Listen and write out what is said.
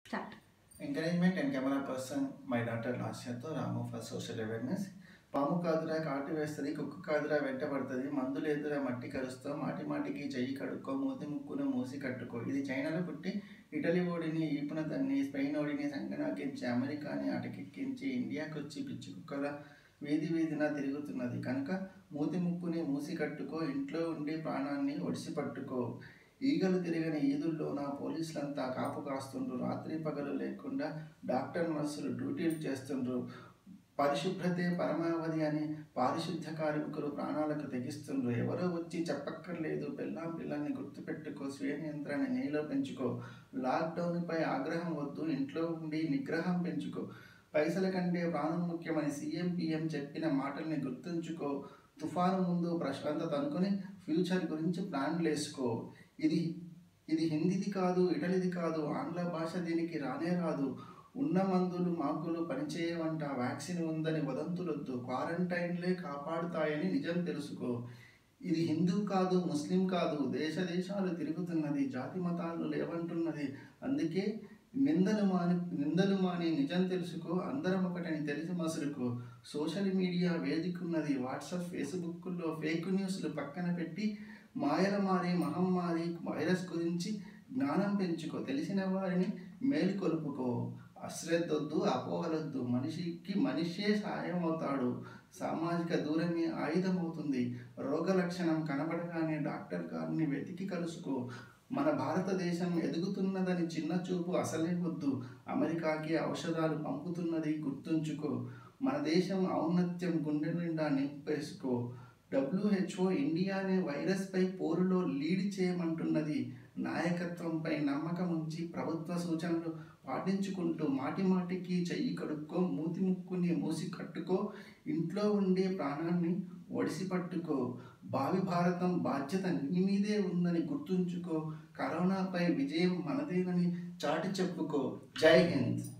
start encouragement and camera person my daughter లాస్యతో Ramu for social awareness పాము కాదురా కాటు వేస్తుంది కుక్క కాదురా వెంటబడుతుంది మందులు ఎదురా మట్టి కరుస్తాం మాటి మాటికి చెయ్యి కడుక్కో మూతి ముక్కును మూసి కట్టుకో ఇది చైనాలో పుట్టి ఇటలీ ఓడిని ఈపున తన్ని స్పెయిన్ ఓడిని సంగనాకించి అమెరికాని అటకెక్కించి ఇండియాకి వచ్చి పిచ్చి కుక్కల వీధి వీధిన తిరుగుతున్నది కనుక మూతి ముక్కుని మూసి కట్టుకో ఇంట్లో ఉండి ప్రాణాన్ని ఒడిసి పట్టుకో ఈగలు తిరిగిన ఈదుల్లోన పోలీసులంతా కాపు కాస్తుండ్రు రాత్రి పగలు లేకుండా డాక్టర్ నర్సులు డ్యూటీలు చేస్తుండ్రు పరిశుభ్రతే పరమావధి అని పారిశుద్ధ కార్మికులు ప్రాణాలకు తెగిస్తుండ్రు ఎవరో వచ్చి చెప్పక్కర్లేదు పెళ్ళాం పిల్లల్ని గుర్తుపెట్టుకో స్వీయ నియంత్రణ నీలో పెంచుకో లాక్డౌన్పై ఆగ్రహం వద్దు ఇంట్లో ఉండి నిగ్రహం పెంచుకో పైసల కంటే ప్రాణం ముఖ్యమని సీఎం పిఎం చెప్పిన మాటల్ని గుర్తుంచుకో తుఫాను ముందు ప్రశాంతత అనుకుని ఫ్యూచర్ గురించి ప్లాన్లు వేసుకో ఇది ఇది హిందీది కాదు ఇటలీది కాదు ఆంగ్ల భాష దీనికి రానే రాదు ఉన్న మందులు మాకులు పనిచేయవంట వ్యాక్సిన్ ఉందని వదంతులొద్దు క్వారంటైన్లే కాపాడుతాయని నిజం తెలుసుకో ఇది హిందూ కాదు ముస్లిం కాదు దేశ దేశాలు తిరుగుతున్నది జాతి మతాలు లేవంటున్నది అందుకే నిందలు మాని నిందలు మాని నిజం తెలుసుకో అందరం ఒకటని తెలిసి మసులుకో సోషల్ మీడియా వేదికున్నది వాట్సాప్ ఫేస్బుక్లో ఫేక్ న్యూస్లు పక్కన పెట్టి మాయల మారి మహమ్మారి వైరస్ గురించి జ్ఞానం పెంచుకో తెలిసిన వారిని మేలుకొలుపుకో అశ్రద్ధొద్దు అపోహలొద్దు మనిషికి మనిషే సాయం అవుతాడు సామాజిక దూరమే ఆయుధం అవుతుంది రోగ లక్షణం కనబడగానే డాక్టర్ గారిని వెతికి కలుసుకో మన భారతదేశం ఎదుగుతున్నదని చిన్న చూపు అసలే వద్దు అమెరికాకి ఔషధాలు పంపుతున్నది గుర్తుంచుకో మన దేశం ఔన్నత్యం గుండె నిండా నింపేసుకో డబ్ల్యూహెచ్ఓ ఇండియానే వైరస్పై పోరులో లీడ్ చేయమంటున్నది నాయకత్వంపై నమ్మకం ఉంచి ప్రభుత్వ సూచనలు పాటించుకుంటూ మాటి మాటికి చెయ్యి కడుక్కో మూతి ముక్కుని మూసి కట్టుకో ఇంట్లో ఉండే ప్రాణాన్ని ఒడిసి పట్టుకో భావి భారతం బాధ్యత నీ మీదే ఉందని గుర్తుంచుకో కరోనాపై విజయం మనదేనని చాటి చెప్పుకో జై హింద్